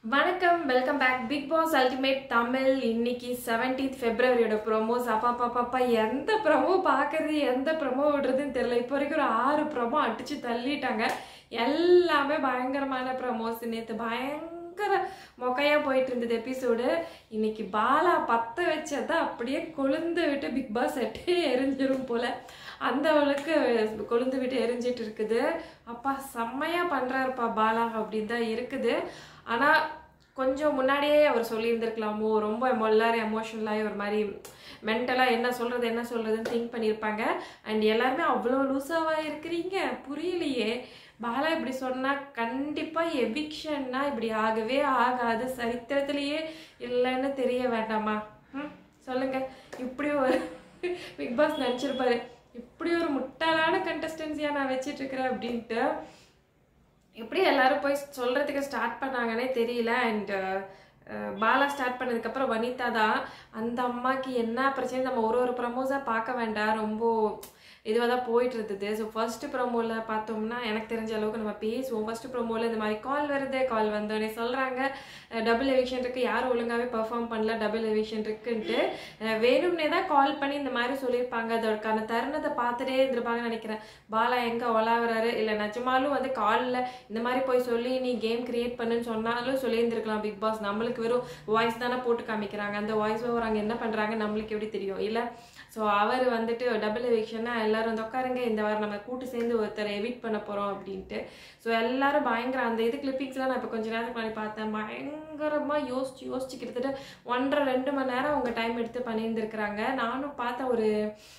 வணக்கம் welcome back Bigg Boss ultimate Tamil இன்னைக்கு seventeenth ஃபெப்ரவரியோட promos அப்பா அப்பா பாப்பா எந்த ப்ரோமோ பார்க்கறது எந்த ப்ரோமோ விடுறதுன்னு தெரியல இப்போ வரைக்கும் ஒரு ஆறு ப்ரோமோ அடிச்சு தள்ளிட்டாங்க எல்லாமே பயங்கரமான ப்ரோமோஸ் நேற்று பயங்கர மொக்கையாக போயிட்டு இருந்தது எபிசோடு இன்னைக்கு பாலா பற்ற வச்சதை அப்படியே கொழுந்து விட்டு பிக் பாஸ் செட்டே எரிஞ்சிரும் போல அந்த அளவுக்கு கொழுந்து விட்டு எரிஞ்சிட்டு இருக்குது அப்பா செம்மையா பண்றாருப்பா பாலா அப்படின்னு தான் இருக்குது ஆனா கொஞ்சம் முன்னாடியே அவர் சொல்லியிருந்திருக்கலாமோ ரொம்ப எமோ- எல்லாரும் எமோஷனலாகி ஒரு மாதிரி மென்டலாக என்ன சொல்கிறது என்ன சொல்கிறதுன்னு திங்க் பண்ணியிருப்பாங்க அண்ட் எல்லாருமே அவ்வளோ லூஸாவா இருக்கிறீங்க புரியலையே பாலா இப்படி சொன்னால் கண்டிப்பாக எவிக்ஷன்னா இப்படி ஆகவே ஆகாது சரித்திரத்திலேயே இல்லைன்னு தெரிய வேண்டாமா ம் சொல்லுங்க இப்படி ஒரு பிக் பாஸ் நினச்சிருப்பாரு இப்படி ஒரு முட்டாளான கண்டஸ்டன்சியாக நான் வச்சிட்டு இருக்கிறேன் அப்படின்ட்டு எப்படி எல்லாரும் போய் சொல்றதுக்கு ஸ்டார்ட் பண்ணாங்கன்னே தெரியல அண்ட் பாலா ஸ்டார்ட் பண்ணதுக்கப்புறம் வனிதா தான் அந்த அம்மாக்கு என்ன பிரச்சனை நம்ம ஒரு ஒரு ப்ரமோஸாக பார்க்க வேண்டாம் ரொம்ப இதுவாக தான் போயிட்டு இருந்தது ஸோ ஃபர்ஸ்ட் ப்ரோமோவில் பார்த்தோம்னா எனக்கு தெரிஞ்ச அளவுக்கு நம்ம பேசுவோம் ஃபர்ஸ்ட் ப்ரோமோவில் இந்த மாதிரி கால் வருது கால் வந்தோடனே சொல்கிறாங்க டபுள் எவிக்ஷன் இருக்கு யாரும் ஒழுங்காகவே பெர்ஃபார்ம் பண்ணல டபுள் எவிக்ஷன் இருக்குன்ட்டு அஹ் வேணும்னே தான் கால் பண்ணி இந்த மாதிரி சொல்லியிருப்பாங்க அதற்கான தருணத்தை பார்த்துட்டே இருந்திருப்பாங்கன்னு நினைக்கிறேன் பாலா எங்கே ஒலாவுறாரு இல்லை நிஜமாலும் வந்து காலில் இந்த மாதிரி போய் சொல்லி நீ கேம் கிரியேட் பண்ணுன்னு சொன்னாலும் சொல்லியிருந்திருக்கலாம் பிக் பாஸ் நம்மளுக்கு வெறும் வாய்ஸ் தானே போட்டு காமிக்கிறாங்க அந்த வாய்ஸ் ஓவர் அங்கே என்ன பண்ணுறாங்க நம்மளுக்கு எப்படி தெரியும் இல்லை ஸோ அவர் வந்துட்டு டபுள் எவிக்ஷன்னா எல்லாரும் வந்து உட்காருங்க இந்த வாரம் நம்ம கூட்டு சேர்ந்து ஒருத்தரை எவிட் பண்ண போகிறோம் அப்படின்ட்டு ஸோ எல்லாரும் பயங்கர அந்த இது கிளிப்பிங்ஸ்லாம் நான் இப்போ கொஞ்ச நேரத்துக்கு முன்னாடி பார்த்தேன் பயங்கரமாக யோசிச்சு யோசிச்சு கிட்டத்தட்ட ஒன்றரை ரெண்டு மணி நேரம் அவங்க டைம் எடுத்து பண்ணியிருந்திருக்கிறாங்க நானும் பார்த்தேன் ஒரு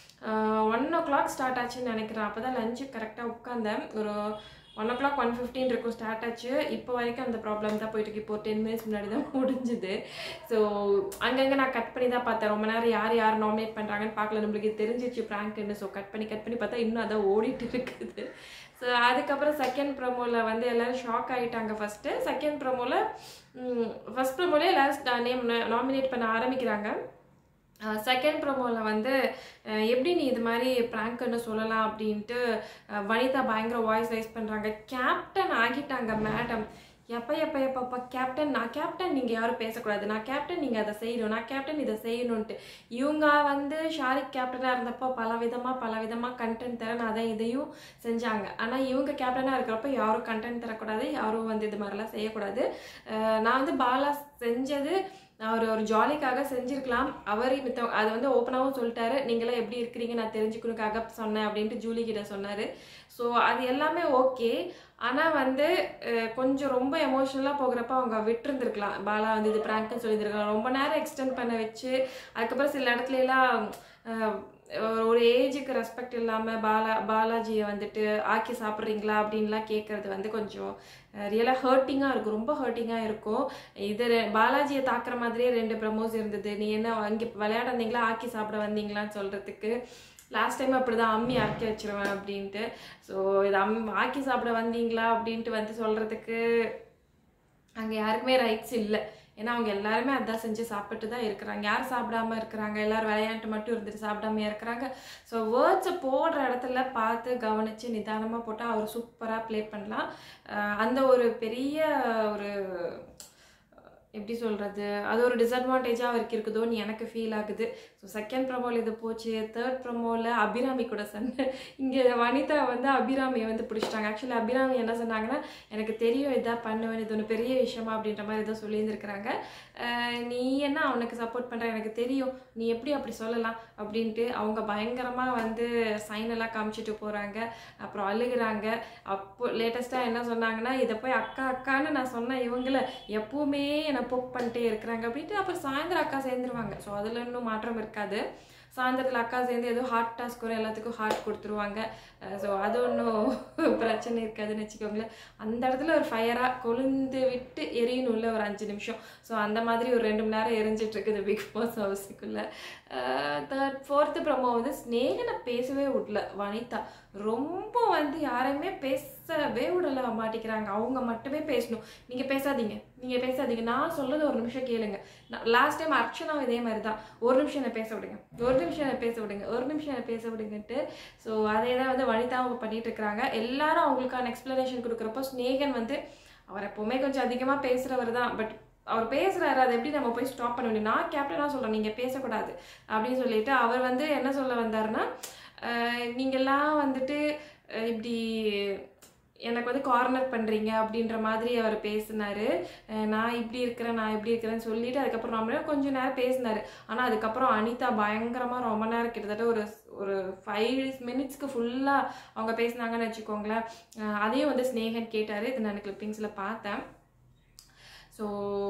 ஒன் ஓ கிளாக் ஸ்டார்ட் ஆச்சுன்னு நினைக்கிறேன் அப்போ தான் லஞ்சு கரெக்டாக உட்காந்தேன் ஒரு one o'clock one fifteen இருக்கும் ஸ்டார்ட் ஆச்சு இப்போ வரைக்கும் அந்த ப்ராப்ளம் தான் போயிட்டு இருக்கு இப்போ டென் மினிட்ஸ் முன்னாடி தான் முடிஞ்சுது ஸோ அங்கங்கே நான் கட் பண்ணி தான் பார்த்தேன் ரொம்ப நேரம் யார் யார் நாமினேட் பண்ணுறாங்கன்னு பார்க்கல நம்மளுக்கு இது தெரிஞ்சிச்சு ப்ராங்க்னு ஸோ கட் பண்ணி கட் பண்ணி பார்த்தா இன்னும் அதான் ஓடிட்டு இருக்குது ஸோ அதுக்கப்புறம் செகண்ட் ப்ரோமோவில் வந்து எல்லாரும் ஷாக் ஆகிட்டாங்க ஃபஸ்ட்டு செகண்ட் ப்ரோமோவில் ஃபஸ்ட் ப்ரோமோலே எல்லாரும் நேம் நாமினேட் பண்ண ஆரம்பிக்கிறாங்க செகண்ட் ப்ரோமோவில் வந்து அஹ், எப்படி நீ இது மாதிரி ப்ராங்க்னு சொல்லலாம் அப்படின்ட்டு அஹ், வனிதா பயங்கர வாய்ஸ் ரைஸ் பண்ணுறாங்க கேப்டன் ஆகிட்டாங்க மேடம் எப்போ எப்போ எப்பப்பா கேப்டன் நான் கேப்டன் நீங்கள் யாரும் பேசக்கூடாது நான் கேப்டன் நீங்கள் அதை செய்யணும் நான் கேப்டன் இதை செய்யணுன்ட்டு இவங்க வந்து ஷாரிக் கேப்டனாக இருந்தப்போ பல விதமாக பல விதமாக கண்டென்ட் தர நான் அதை இதையும் செஞ்சாங்க ஆனால் இவங்க கேப்டனாக இருக்கிறப்ப யாரும் கண்டென்ட் தரக்கூடாது யாரும் வந்து இது மாதிரிலாம் செய்யக்கூடாது அஹ், நான் வந்து பாலா செஞ்சது அவர் ஒரு ஜாலிக்காக செஞ்சிருக்கலாம் அவர் மித்த அது வந்து ஓப்பனாகவும் சொல்லிட்டாரு நீங்களாம் எப்படி இருக்கிறீங்க நான் தெரிஞ்சுக்கணுக்காக சொன்னேன் அப்படின்ட்டு ஜூலி கிட்ட சொன்னார் ஸோ அது எல்லாமே ஓகே ஆனால் வந்து அஹ், கொஞ்சம் ரொம்ப எமோஷ்னலாக போகிறப்ப அவங்க விட்டுருந்துருக்கலாம் பாலா வந்து இது ப்ராங்க்னு சொல்லியிருந்திருக்கலாம் ரொம்ப நேரம் எக்ஸ்டெண்ட் பண்ண வச்சு அதுக்கப்புறம் சில இடத்துல எல்லாம் அஹ், ஒரு ஏஜுக்கு ரெஸ்பெக்ட் இல்லாமல் பாலா பாலாஜியை வந்துட்டு ஆக்கி சாப்பிட்றீங்களா அப்படின்லாம் கேட்குறது வந்து கொஞ்சம் ரியலாக ஹர்ட்டிங்காக இருக்கும் ரொம்ப ஹர்ட்டிங்காக இருக்கும் இது ரெ- பாலாஜியை தாக்குற மாதிரியே ரெண்டு ப்ரமோஸ் இருந்தது நீ என்ன அங்கே விளையாட வந்தீங்களா ஆக்கி சாப்பிட வந்தீங்களான்னு சொல்கிறதுக்கு லாஸ்ட் டைம் அப்படி தான் அம்மி ஆக்கி வச்சிருவேன் அப்படின்ட்டு ஸோ இது அம் ஆக்கி சாப்பிட வந்தீங்களா அப்படின்ட்டு வந்து சொல்கிறதுக்கு அங்கே யாருக்குமே ரைட்ஸ் இல்லை ஏன்னா அவங்க எல்லாருமே அதான் செஞ்சு சாப்பிட்டு தான் இருக்கிறாங்க யார் சாப்பிடாம இருக்கிறாங்க எல்லாரும் விளையாட்டு மட்டும் இருந்துட்டு சாப்பிடாம இருக்கிறாங்க ஸோ வேர்ட்ஸை போடுற இடத்துல பார்த்து கவனித்து நிதானமாக போட்டால் அவர் சூப்பராக ப்ளே பண்ணலாம் அஹ் அந்த ஒரு பெரிய ஒரு எப்படி சொல்கிறது அது ஒரு டிஸ்அட்வான்டேஜாக அவருக்கு இருக்குதோன்னு எனக்கு ஃபீல் ஆகுது ஸோ செகண்ட் ப்ரமோவில் இது போச்சு தேர்ட் ப்ரமோவில் அபிராமி கூட சண்டை இங்கே வனிதா வந்து அபிராமியை வந்து பிடிச்சிட்டாங்க ஆக்சுவலி அபிராமி என்ன சொன்னாங்கன்னா எனக்கு தெரியும் இதான் பண்ணுவேன் இது ஒன்று பெரிய விஷயமா அப்படின்ற மாதிரி ஏதோ சொல்லியிருந்திருக்கிறாங்க அஹ் நீ என்ன அவனுக்கு சப்போர்ட் பண்ணுற எனக்கு தெரியும் நீ எப்படி அப்படி சொல்லலாம் அப்படின்ட்டு அவங்க பயங்கரமாக வந்து சைன் எல்லாம் காமிச்சிட்டு போகிறாங்க அப்புறம் அழுகுறாங்க அப்போ லேட்டஸ்ட்டாக என்ன சொன்னாங்கன்னா இதை போய் அக்கா அக்கான்னு நான் சொன்னேன் இவங்கள எப்பவுமே என்னை போக் பண்ணிட்டே இருக்கிறாங்க அப்படின்ட்டு அப்புறம் சாயந்தரம் அக்கா சேர்ந்துருவாங்க ஸோ அதில் இன்னும் மாற்றம் இருக்காது சாயந்தரத்தில் அக்கா சேர்ந்து ஏதோ ஹார்ட் டாஸ்க் வரும் எல்லாத்துக்கும் ஹார்ட் கொடுத்துருவாங்க ஸோ அது ஒன்றும் பிரச்சனை இருக்காதுன்னு வச்சுக்கோங்களேன் அந்த இடத்துல ஒரு ஃபயராக கொழுந்து விட்டு எரியணும்ல ஒரு அஞ்சு நிமிஷம் ஸோ அந்த மாதிரி ஒரு ரெண்டு மணி நேரம் எரிஞ்சிட்டு இருக்குது பிக் பாஸ் ஹவுஸுக்குள்ள தேர்ட் ஃபோர்த்து ப்ரோமோ வந்து ஸ்னேகனை பேசவே விடல வனிதா ரொம்ப வந்து யாரையுமே பேசவே விடல மாட்டிக்கிறாங்க அவங்க மட்டுமே பேசணும் நீங்கள் பேசாதீங்க நீங்கள் பேசாதீங்க நான் சொல்றது ஒரு நிமிஷம் கேளுங்க லாஸ்ட் டைம் அர்ச்சனாவும் இதே மாதிரி தான் ஒரு நிமிஷம் என்னை பேச விடுங்க ஒரு நிமிஷம் என்னை பேச விடுங்க ஒரு நிமிஷம் என்னை பேச விடுங்கன்ட்டு ஸோ அதே தான் வந்து வனிதாவும் பண்ணிட்டு இருக்கிறாங்க எல்லாரும் அவங்களுக்கான எக்ஸ்பிளனேஷன் கொடுக்குறப்போ ஸ்னேகன் வந்து அவர் எப்போவுமே கொஞ்சம் அதிகமாக பேசுகிறவர் தான் பட் அவர் பேசுகிறாரு அதை எப்படி நம்ம போய் ஸ்டாப் பண்ண முடியும் நான் கேப்டனாக சொல்கிறேன் நீங்கள் பேசக்கூடாது அப்படின்னு சொல்லிட்டு அவர் வந்து என்ன சொல்ல வந்தாருன்னா அஹ், நீங்கெல்லாம் வந்துட்டு அஹ், இப்படி எனக்கு வந்து கார்னர் பண்ணுறீங்க அப்படின்ற மாதிரி அவர் பேசினாரு அஹ் நான் இப்படி இருக்கிறேன் நான் இப்படி இருக்கிறேன்னு சொல்லிட்டு அதுக்கப்புறம் நம்மளே கொஞ்ச நேரம் பேசினாரு ஆனால் அதுக்கப்புறம் அனிதா பயங்கரமாக ரொம்ப நேரம் கிட்டத்தட்ட ஒரு ஒரு ஃபைவ் மினிட்ஸ்க்கு ஃபுல்லாக அவங்க பேசினாங்கன்னு வச்சுக்கோங்களேன் அஹ் அதையும் வந்து ஸ்னேகன் கேட்டார் இது நான் கிளிப்பிங்ஸில் பார்த்தேன் ஸோ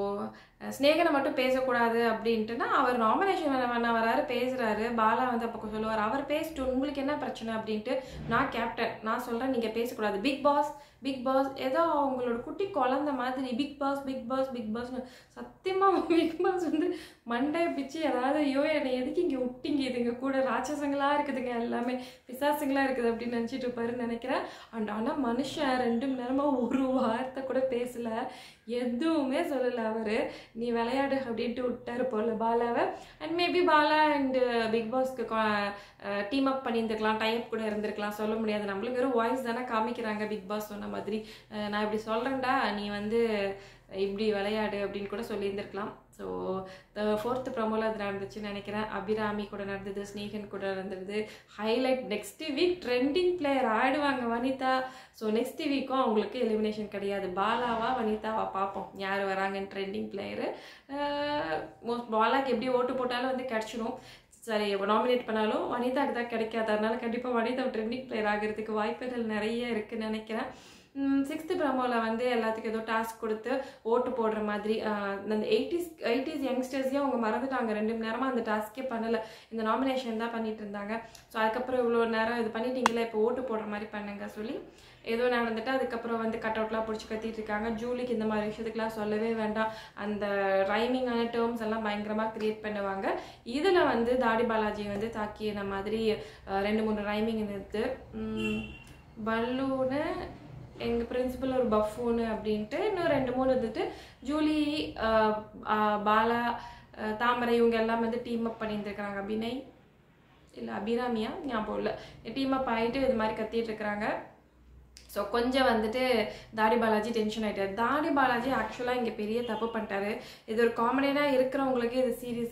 ஸ்னேகனை மட்டும் பேசக்கூடாது அப்படின்ட்டுனா அவர் நாமினேஷன் வேண வேணா வராரு பேசுகிறாரு பாலா வந்து அப்போ சொல்லுவார் அவர் பேசிட்டு உங்களுக்கு என்ன பிரச்சனை அப்படின்ட்டு நான் கேப்டன் நான் சொல்கிறேன் நீங்கள் பேசக்கூடாது பிக் பாஸ் பிக் பாஸ் ஏதோ அவங்களோட குட்டி குழந்த மாதிரி Bigg Boss Bigg Boss Bigg பாஸ்னு சத்தியமாக பிக் பாஸ் வந்து மண்டையை பிச்சு ஏதாவது ஐயோ என்னை எதுக்கு இங்கே விட்டிங்க இதுங்க கூட ராட்சசங்களா இருக்குதுங்க எல்லாமே பிசாசுங்களா இருக்குது அப்படின்னு நினச்சிட்டு இருப்பாருன்னு நினைக்கிறேன் அண்ட் ஆனால் மனுஷன் ரெண்டு மணி நேரமாக ஒரு வார்த்தை கூட பேசல எதுவுமே சொல்லலை அவர் நீ விளையாடு அப்படின்ட்டு விட்டாரு போல பாலாவை and maybe Bala and Bigg பாஸ்க்கு டீம் அப் பண்ணியிருந்துருக்கலாம் டைப் கூட இருந்திருக்கலாம் சொல்ல முடியாது நம்மளுக்கு வெறும் வாய்ஸ் தானே காமிக்கிறாங்க பிக் பாஸ் சொன்ன மாதிரி அஹ் நான் இப்படி சொல்கிறேன்டா நீ வந்து இப்படி விளையாடு அப்படின்னு கூட சொல்லியிருந்திருக்கலாம் ஸோ ஃபோர்த்து ப்ரோமோவில் அது நடந்துச்சுன்னு நினைக்கிறேன் அபிராமி கூட நடந்தது ஸ்னேகன் கூட நடந்தது highlight next week trending player ஆடுவாங்க வனிதா ஸோ நெக்ஸ்ட் வீக்கும் அவங்களுக்கு எலிமினேஷன் கிடையாது பாலாவா வனிதாவா பார்ப்போம் யார் வராங்கன்னு ட்ரெண்டிங் பிளேயரு மோஸ்ட் பாலாக்கு எப்படி ஓட்டு போட்டாலும் வந்து கிடச்சிடும் சரி நாமினேட் பண்ணாலும் வனிதாக்கு தான் கிடைக்காது அதனால கண்டிப்பாக வனிதா ட்ரெண்டிங் பிளேயர் ஆகிறதுக்கு வாய்ப்புகள் நிறைய இருக்குன்னு நினைக்கிறேன் சிக்ஸ்த்து ப்ரமோவில் வந்து எல்லாத்துக்கும் ஏதோ டாஸ்க் கொடுத்து ஓட்டு போடுற மாதிரி ஆஹ் அந்த எயிட்டிஸ் எயிட்டிஸ் யங்ஸ்டர்ஸையும் அவங்க மறந்துட்டாங்க ரெண்டு மணி நேரமாக அந்த டாஸ்க்கே பண்ணலை இந்த நாமினேஷன் தான் பண்ணிட்டு இருந்தாங்க ஸோ அதுக்கப்புறம் இவ்வளோ நேரம் இது பண்ணிட்டீங்களே இப்போ ஓட்டு போடுற மாதிரி பண்ணுங்க சொல்லி ஏதோ நடந்துட்டு அதுக்கப்புறம் வந்து கட் அவுட்லாம் பிடிச்சி கத்திட்டு இருக்காங்க ஜூலிக்கு இந்த மாதிரி விஷயத்துக்குலாம் சொல்லவே வேண்டாம் அந்த ரைமிங்கான டேர்ம்ஸ் எல்லாம் பயங்கரமாக க்ரியேட் பண்ணுவாங்க இதில் வந்து தாடி பாலாஜி வந்து தாக்கின மாதிரி ஆஹ் ரெண்டு மூணு ரைமிங் இருந்தது உம் பலூனு எங்கள் பிரின்சிபல் ஒரு பஃபூனு அப்படின்ட்டு இன்னும் ரெண்டு மூணு இருந்துட்டு ஜூலி ஆஹ் ஆஹ் பாலா ஆஹ் தாமரை இவங்க எல்லாம் வந்து டீம் அப் பண்ணியிருந்துருக்காங்க அபிநய் இல்லை அபிராமியா ஞாபகம் இல்லை டீம் அப் ஆகிட்டு இது மாதிரி கத்திட்டு இருக்கிறாங்க ஸோ கொஞ்சம் வந்துட்டு தாடி பாலாஜி டென்ஷன் ஆகிட்டார் தாடி பாலாஜி ஆக்சுவலாக இங்கே பெரிய தப்பு பண்ணிட்டாரு இது ஒரு காமெடியாக இருக்கிறவங்களுக்கு இது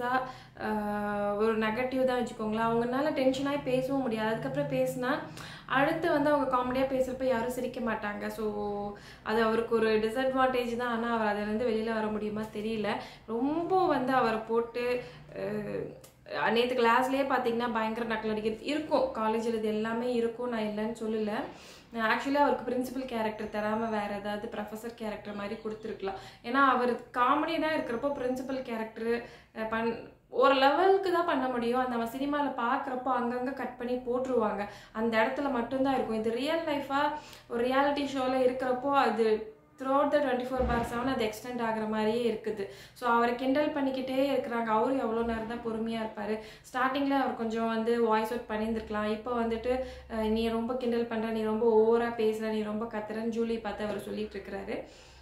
சீரியஸாக ஒரு நெகட்டிவ் தான் வச்சுக்கோங்களேன் அவங்கனால டென்ஷனாகி பேசவும் முடியாது அதுக்கப்புறம் பேசினா அடுத்து வந்து அவங்க காமெடியாக பேசுகிறப்ப யாரும் சிரிக்க மாட்டாங்க ஸோ அது அவருக்கு ஒரு டிஸ்அட்வான்டேஜ் தான் ஆனால் அவர் அதுலேருந்து வெளியில் வர முடியுமா தெரியல ரொம்ப வந்து அவரை போட்டு நேற்று கிளாஸ்லேயே பார்த்தீங்கன்னா பயங்கர நக்கல் அடிக்கிறது இருக்கும் காலேஜில் இது எல்லாமே இருக்கும் நான் இல்லைன்னு சொல்லலை ஆக்சுவலி அவருக்கு பிரின்சிபல் கேரக்டர் தராமல் வேறு ஏதாவது ப்ரொஃபஸர் கேரக்டர் மாதிரி கொடுத்துருக்கலாம் ஏன்னா அவர் காமெடியாக இருக்கிறப்போ பிரின்சிபல் கேரக்டர் பண் ஒரு லெவலுக்கு தான் பண்ண முடியும் அந்த நம்ம சினிமாவில் பார்க்குறப்போ அங்கங்கே கட் பண்ணி போட்டுருவாங்க அந்த இடத்துல மட்டும்தான் இருக்கும் இது ரியல் லைஃபாக ஒரு ரியாலிட்டி ஷோவில் இருக்கிறப்போ அது throughout the twenty four bar seven அது எக்ஸ்டெண்ட் ஆகிற மாதிரியே இருக்குது ஸோ அவரை கிண்டல் பண்ணிக்கிட்டே இருக்கிறாங்க அவரும் எவ்வளோ நேரம் தான் பொறுமையாக இருப்பார் ஸ்டார்டிங்கில் அவர் கொஞ்சம் வந்து வாய்ஸ் அவுட் பண்ணியிருந்துருக்கலாம் இப்போ வந்துட்டு அஹ், நீ ரொம்ப கிண்டல் பண்ணுற நீ ரொம்ப ஓவராக பேசுகிற நீ ரொம்ப கத்துறன்னு ஜூலி பார்த்து அவர் சொல்லிட்டு இருக்கிறாரு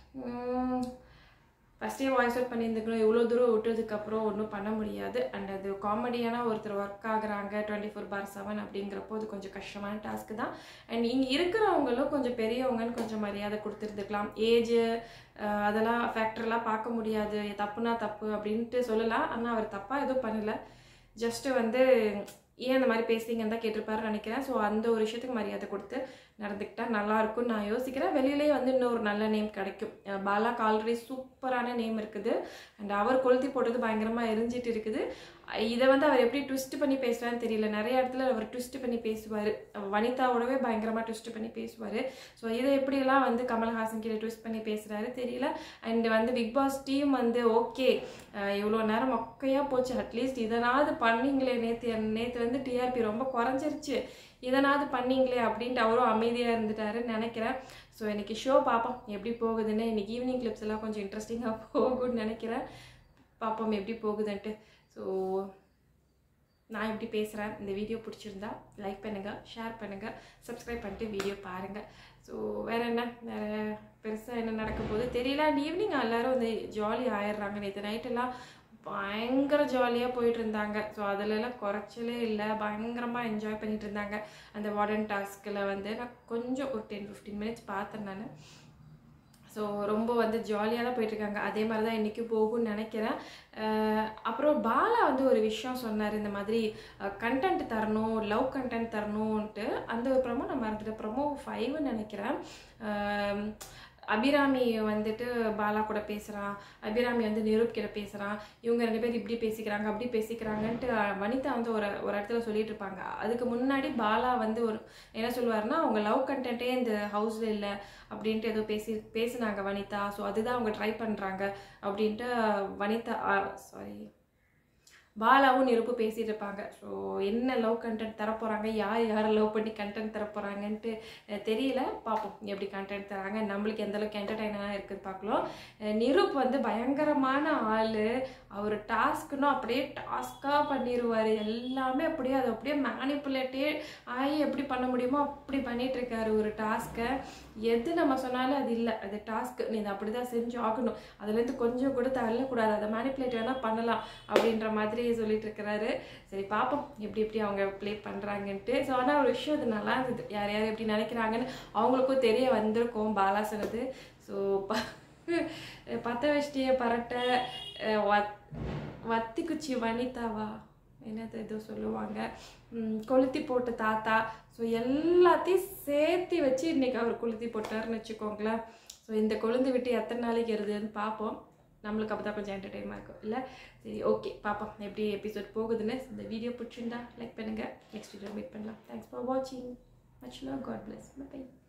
ஃபஸ்ட்டே வாய்ஸ் அவுட் பண்ணியிருந்துக்கணும் இவ்வளோ தூரம் விட்டதுக்கப்புறம் ஒன்றும் பண்ண முடியாது அண்ட் அது காமெடியான ஒருத்தர் ஒர்க் ஆகுறாங்க டுவெண்ட்டி ஃபோர் பார் செவன் அப்படிங்கிறப்போ அது கொஞ்சம் கஷ்டமான டாஸ்க்கு தான் அண்ட் இங்கே இருக்கிறவங்களும் கொஞ்சம் பெரியவங்கன்னு கொஞ்சம் மரியாதை கொடுத்துருந்துக்கலாம் ஏஜ் அதெல்லாம் ஃபேக்டர்லாம் பார்க்க முடியாது தப்புனா தப்பு அப்படின்ட்டு சொல்லலாம் ஆனால் அவர் தப்பாக எதுவும் பண்ணலை ஜஸ்ட்டு வந்து ஏன் அந்த மாதிரி பேசுறீங்கன்னு தான் கேட்டிருப்பாருன்னு நினைக்கிறேன் ஸோ அந்த ஒரு விஷயத்துக்கு மரியாதை கொடுத்து நடந்துக்கிட்டா நல்லா இருக்கும்னு நான் யோசிக்கிறேன் வெளியிலேயே வந்து இன்னும் ஒரு நல்ல நேம் கிடைக்கும் அஹ் பாலாக்கு ஆல்ரெடி சூப்பரான நேம் இருக்குது அண்ட் அவர் கொளுத்தி போட்டது பயங்கரமாக எரிஞ்சிட்டு இருக்குது அஹ் இதை வந்து அவர் எப்படி ட்விஸ்ட் பண்ணி பேசுவான்னு தெரியல நிறைய இடத்துல அவர் ட்விஸ்ட் பண்ணி பேசுவார் வனிதாவோடவே பயங்கரமாக ட்விஸ்ட் பண்ணி பேசுவார் ஸோ இதை எப்படியெல்லாம் வந்து கமல்ஹாசன் கிட்ட ட்விஸ்ட் பண்ணி பேசுகிறாரு தெரியல அண்ட் வந்து பிக் பாஸ் டீம் வந்து ஓகே இவ்வளோ நேரம் மொக்கையாக போச்சு அட்லீஸ்ட் இதனாவது பண்ணீங்களே நேற்று நேற்று வந்து டிஆர்பி ரொம்ப குறைஞ்சிருச்சு இதனாவது பண்ணீங்களே அப்படின்ட்டு அவரும் அமைதியாக இருந்துட்டாருன்னு நினைக்கிறேன் ஸோ இன்னைக்கு ஷோ பார்ப்போம் எப்படி போகுதுன்னு இன்னைக்கு ஈவினிங் கிளிப்ஸ் எல்லாம் கொஞ்சம் இன்ட்ரெஸ்டிங்காக போகும்னு நினைக்கிறேன் பார்ப்போம் எப்படி போகுதுன்ட்டு ஸோ நான் எப்படி பேசுகிறேன் இந்த வீடியோ பிடிச்சிருந்தா லைக் பண்ணுங்கள் ஷேர் பண்ணுங்கள் சப்ஸ்கிரைப் பண்ணிட்டு வீடியோ பாருங்கள் ஸோ வேறு என்ன வேறு பெருசாக என்ன நடக்க போகுது தெரியல அண்ட் ஈவினிங் எல்லோரும் வந்து ஜாலி ஆயிடுறாங்க நேற்று நைட்டெல்லாம் பயங்கர ஜாலியாக போயிட்டு இருந்தாங்க ஸோ அதிலெல்லாம் குறைச்சலே இல்லை பயங்கரமாக என்ஜாய் பண்ணிட்டு இருந்தாங்க அந்த வார்டன் டாஸ்கில் வந்து நான் கொஞ்சம் ஒரு டென் ஃபிஃப்டீன் மினிட்ஸ் பார்த்தேன் நான் ஸோ ரொம்ப வந்து ஜாலியாக தான் போயிட்டுருக்காங்க அதே மாதிரி தான் இன்றைக்கி போகும்னு நினைக்கிறேன் அஹ் அப்புறம் பாலா வந்து ஒரு விஷயம் சொன்னார் இந்த மாதிரி கண்டென்ட் தரணும் லவ் கண்டென்ட் தரணும்ன்ட்டு அந்த ஒரு ப்ரமோ நான் மறந்துட்டேன் ப்ரமோ ஃபைவ்னு நினைக்கிறேன் அஹ் அபிராமி வந்துட்டு பாலா கூட பேசுகிறான் அபிராமி வந்து நிரூப் கிட்ட பேசுகிறான் இவங்க ரெண்டு பேர் இப்படி பேசிக்கிறாங்க அப்படி பேசிக்கிறாங்கன்ட்டு அஹ், வனிதா வந்து ஒரு ஒரு இடத்துல சொல்லிட்டு இருப்பாங்க அதுக்கு முன்னாடி பாலா வந்து ஒரு என்ன சொல்லுவாருன்னா அவங்க லவ் கண்டென்ட்டே இந்த ஹவுஸில் இல்லை அப்படின்ட்டு ஏதோ பேசி பேசினாங்க வனிதா ஸோ அதுதான் அவங்க ட்ரை பண்ணுறாங்க அப்படின்ட்டு வனிதா சாரி பாலாவும் நெருப்பு பேசிட்டு இருப்பாங்க ஸோ என்ன லவ் கண்டென்ட் தரப்போகிறாங்க யார் யாரை லவ் பண்ணி கண்டென்ட் தரப்போகிறாங்கன்ட்டு அஹ், தெரியல பார்ப்போம் எப்படி கண்டென்ட் தராங்க நம்மளுக்கு எந்த அளவுக்கு என்டர்டைனாக இருக்குன்னு பார்க்கலாம் அஹ், நிரூப் வந்து பயங்கரமான ஆள் அவர் டாஸ்க்குன்னா அப்படியே டாஸ்க்காக பண்ணிடுவார் எல்லாமே அப்படியே அதை அப்படியே மேனிப்புலேட்டே ஆகி எப்படி பண்ண முடியுமோ அப்படி பண்ணிட்டு இருக்காரு ஒரு டாஸ்க்கை எது நம்ம சொன்னாலும் அது இல்லை அது டாஸ்க் நீ இதை அப்படி தான் செஞ்சு ஆகணும் அதுலேருந்து கொஞ்சம் கூட தள்ளக்கூடாது அதை மேனிப்புலேட் வேணால் பண்ணலாம் அப்படின்ற மாதிரி சொல்லிட்டு இருக்கிறாரு சரி பார்ப்போம் எப்படி எப்படி அவங்க ப்ளே பண்ணுறாங்கன்ட்டு ஸோ ஆனால் ஒரு விஷயம் அது நல்லா இருந்தது யார் யார் எப்படி நினைக்கிறாங்கன்னு அவங்களுக்கும் தெரிய வந்திருக்கும் பாலா சொன்னது ஸோ ப பத்த வஷ்டிய பரட்டை அஹ் வத் வத்தி குச்சி வனிதாவா என்னது ஏதோ சொல்லுவாங்க ம், கொளுத்தி போட்ட தாத்தா ஸோ எல்லாத்தையும் சேர்த்து வச்சு இன்னைக்கு அவர் கொளுத்தி போட்டாருன்னு வச்சுக்கோங்களேன் ஸோ இந்த கொழுந்து விட்டு எத்தனை நாளைக்கு வருதுன்னு பார்ப்போம் நம்மளுக்கு அப்போ தான் கொஞ்சம் என்டர்டைமாக இருக்கும் இல்லை சரி ஓகே பார்ப்போம் எப்படி எபிசோட் போகுதுன்னு இந்த வீடியோ பிடிச்சிருந்தா லைக் பண்ணுங்கள் நெக்ஸ்ட் வீடியோ மீட் பண்ணலாம் தேங்க்ஸ் ஃபார் வாட்சிங் much love God bless by